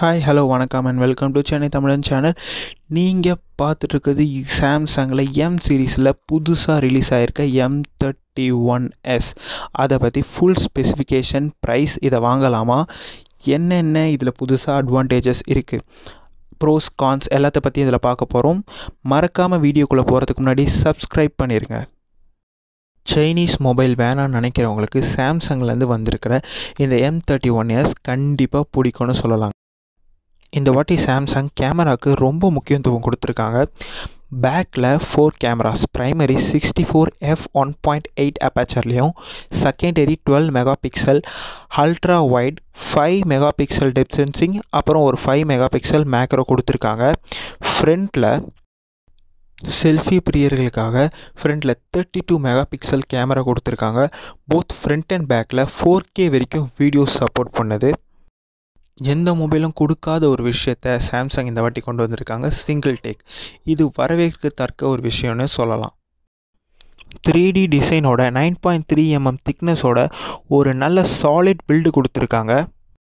hi hello வணக்கம் and welcome to Chennai Tamilan channel நீங்கள் பார்த்துட்ருக்குது சாம்சங்கில் எம் சீரீஸில் புதுசாக ரிலீஸ் ஆகிருக்க எம் தேர்ட்டி ஒன் எஸ் அதை பற்றி ஃபுல் ஸ்பெசிஃபிகேஷன் ப்ரைஸ் இதை வாங்கலாமா என்னென்ன இதில் புதுசாக அட்வான்டேஜஸ் இருக்குது ப்ரோஸ் கான்ஸ் எல்லாத்த பற்றி இதில் பார்க்க போகிறோம் மறக்காமல் வீடியோக்குள்ளே போகிறதுக்கு முன்னாடி சப்ஸ்கிரைப் பண்ணிடுங்க சைனீஸ் மொபைல் வேணான்னு நினைக்கிறவங்களுக்கு சாம்சங்லேருந்து வந்திருக்கிற இந்த எம் தேர்ட்டி ஒன் எஸ் கண்டிப்பாக பிடிக்கும்னு சொல்லலாம் இந்த வாட்டி சாம்சங் கேமராவுக்கு ரொம்ப முக்கியத்துவம் கொடுத்துருக்காங்க பேக்கில் four cameras primary sixty four F one point eight அப்பேச்சர்லேயும் secondary dual megapixel ultra wide five megapixel depth sensing அப்புறம் ஒரு ஃபைவ் மெகா பிக்சல் மேக்ரோ கொடுத்துருக்காங்க ஃப்ரண்ட்டில் செல்ஃபி பிரியர்களுக்காக ஃப்ரண்ட்டில் thirty two megapixel camera கொடுத்துருக்காங்க போத் ஃப்ரண்ட் அண்ட் பேக்கில் four K வரைக்கும் வீடியோஸ் சப்போர்ட் பண்ணுது எந்த மொபைலும் கொடுக்காத ஒரு விஷயத்த சாம்சங் இந்த வாட்டி கொண்டு வந்திருக்காங்க சிங்கிள் டேக் இது வரவேற்கத்தக்க ஒரு விஷயம்னு சொல்லலாம் த்ரீ டி டிசைனோட நைன் பாயிண்ட் த்ரீ எம்எம் திக்னஸோட ஒரு நல்ல சாலிட் பில்டு கொடுத்துருக்காங்க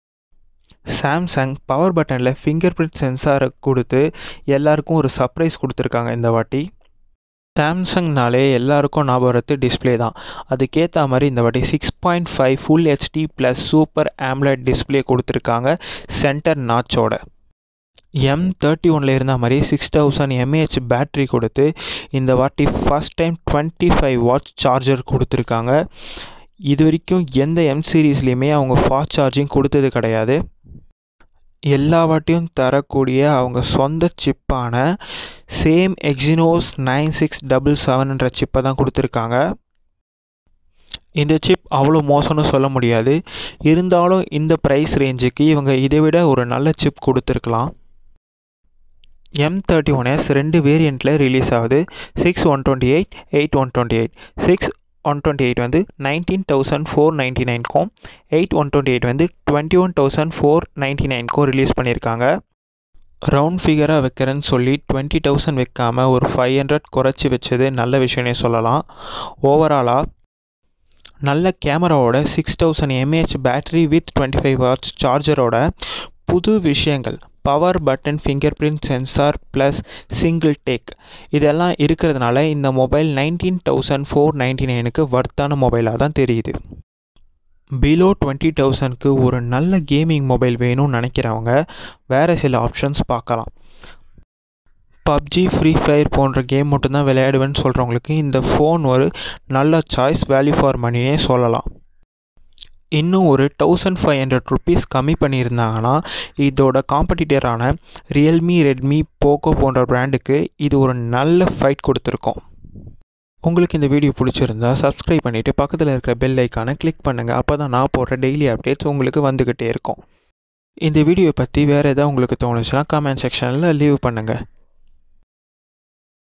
சாம்சங் பவர் பட்டனில் ஃபிங்கர் பிரிண்ட் சென்சாரை கொடுத்து எல்லாருக்கும் ஒரு சர்ப்ரைஸ் கொடுத்துருக்காங்க இந்த வாட்டி சாம்சங்னாலே எல்லாருக்கும் ஞாபகம் வரது டிஸ்பிளே தான் அதுக்கேற்ற மாதிரி இந்த வாட்டி six point five full HD plus super AMOLED display கொடுத்துருக்காங்க சென்டர் நாச்சோட எம் தேர்ட்டி ஒனில் இருந்த மாதிரி சிக்ஸ் தௌசண்ட் எம்ஏஹெச் பேட்ரி கொடுத்து இந்த வாட்டி first time twenty five watts charger கொடுத்துருக்காங்க இது வரைக்கும் எந்த எம் சீரீஸ்லேயுமே அவங்க ஃபாஸ்ட் சார்ஜிங் கொடுத்தது கிடையாது எல்லா வாட்டியும் தரக்கூடிய அவங்க சொந்த சிப்பான same Exynos nine six double செவன்ன்ற சிப்பை தான் கொடுத்துருக்காங்க இந்த சிப் அவ்வளோ மோசம்னு சொல்ல முடியாது இருந்தாலும் இந்த ப்ரைஸ் ரேஞ்சுக்கு இவங்க இதை விட ஒரு நல்ல சிப் கொடுத்துருக்கலாம் எம் தேர்ட்டி ஒன் எஸ் ரெண்டு வேரியண்ட்டில் ரிலீஸ் ஆகுது six one twenty eight eight one twenty eight six one twenty eight வந்து நைன்டீன் தௌசண்ட் ஃபோர் நைன்ட்டி நைன்க்கும் எயிட் ஒன் டுவெண்ட்டி எயிட் வந்து twenty one thousand four ninety நைன்க்கும் release பண்ணியிருக்காங்க round ஃபிகராக வைக்கிறேன்னு சொல்லி டுவெண்ட்டி தௌசண்ட் வைக்காமல் ஒரு ஃபைவ் ஹண்ட்ரட் குறைச்சி வச்சது நல்ல விஷயமே சொல்லலாம் ஓவராலாக நல்ல கேமராவோட six thousand mAh battery with twenty five watts சார்ஜரோட புது விஷயங்கள் power button fingerprint sensor plus single take இதெல்லாம் இருக்கிறதுனால இந்த mobile nineteen thousand four ninety நைனுக்கு வர்த்தான மொபைலாக தான் தெரியுது பிலோ டுவெண்ட்டி தௌசண்ட்க்கு ஒரு நல்ல கேமிங் மொபைல் வேணும்னு நினைக்கிறவங்க வேறு சில ஆப்ஷன்ஸ் பார்க்கலாம் பப்ஜி ஃப்ரீ ஃபயர் போன்ற கேம் மட்டும்தான் விளையாடுவேன்னு சொல்கிறவங்களுக்கு இந்த ஃபோன் ஒரு நல்ல சாய்ஸ் வேல்யூ ஃபார் மணினே சொல்லலாம் இன்னும் ஒரு தௌசண்ட் ஃபைவ் ஹண்ட்ரட் ருபீஸ் கம்மி பண்ணியிருந்தாங்கன்னா இதோட காம்படிட்டரான ரியல்மி ரெட்மி போக்கோ போன்ற பிராண்டுக்கு இது ஒரு நல்ல ஃபைட் கொடுத்துருக்கோம் உங்களுக்கு இந்த வீடியோ பிடிச்சிருந்தா சப்ஸ்கிரைப் பண்ணிவிட்டு பக்கத்தில் இருக்கிற பெல் ஐக்கானை கிளிக் பண்ணுங்கள் அப்போ தான் நான் போடுற டெய்லி அப்டேட்ஸ் உங்களுக்கு வந்துக்கிட்டே இருக்கும் இந்த வீடியோ பற்றி வேறு எதாவது உங்களுக்கு தோணுச்சுன்னா கமெண்ட் செக்ஷனில் லீவ் பண்ணுங்கள்